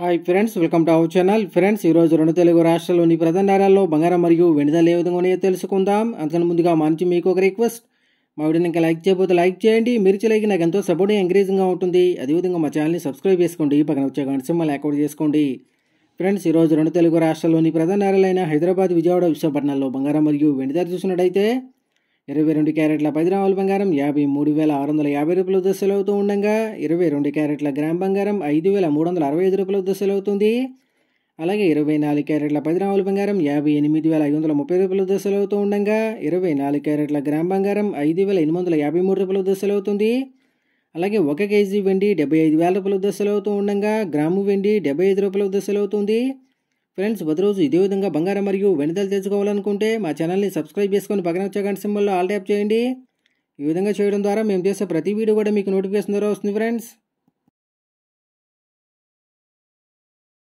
hi friends welcome to our channel friends ఈరోజు రెండు తెలుగు రాష్ట్రాల్లోని ప్రధాన నగరాల్లో బంగారం మరియు వెండి ధరలు ఏ విధంగా ఉన్నాయో తెలుసుకుందాం అంతకన్నా ముందుగా మంచి మీకు ఒక రిక్వెస్ట్ మా వీడియోని ఇంకా లైక్ చేయకపోతే లైక్ చేయండి మీరు చేయలేక నాకు ఎంతో సపోర్టింగ్ ఎంకరేజింగ్గా ఉంటుంది అదేవిధంగా మా ఛానల్ని సబ్స్క్రైబ్ చేసుకోండి పక్కన వచ్చే గంట సింబల్ యాక్టివేట్ చేసుకోండి ఫ్రెండ్స్ ఈరోజు రెండు తెలుగు రాష్ట్రాల్లోని ప్రధాన నగరాలైన హైదరాబాద్ విజయవాడ విశాఖపట్నంలో బంగారం మరియు వెండి ధర చూసినట్టయితే ఇరవై రెండు క్యారెట్ల పది గ్రాముల బంగారం యాభై మూడు వేల ఆరు వందల యాభై రూపాయల దశలు అవుతూ ఉండగా ఇరవై రెండు క్యారెట్ల గ్రామ్ బంగారం ఐదు వేల మూడు వందల అరవై ఐదు రూపాయల దశలు అవుతుంది అలాగే ఇరవై నాలుగు క్యారెట్ల పది గ్రాముల బంగారం యాభై ఎనిమిది వేల ఐదు వందల ముప్పై రూపాయల దశలు అవుతూ ఉండగా ఇరవై నాలుగు క్యారెట్ల గ్రామ్ బంగారం ఐదు వేల ఎనిమిది వందల యాభై మూడు రూపాయల దశలు అవుతుంది అలాగే ఒక కేజీ వెండి డెబ్బై ఐదు వేల రూపాయల దశలు అవుతూ ఉండగా గ్రాము వెండి డెబ్బై ఐదు రూపాయల దశలు అవుతుంది ఫ్రెండ్స్ ప్రతిరోజు ఇదే విధంగా బంగారం మరియు వెనుదలు తెలుసుకోవాలనుకుంటే మా ఛానల్ని సబ్స్క్రైబ్ చేసుకొని పక్కన వచ్చే గంట సింబల్లో ఆల్ ట్యాప్ చేయండి ఈ విధంగా చేయడం ద్వారా మేము చేసే ప్రతి వీడియో కూడా మీకు నోటిఫికేషన్ ద్వారా వస్తుంది ఫ్రెండ్స్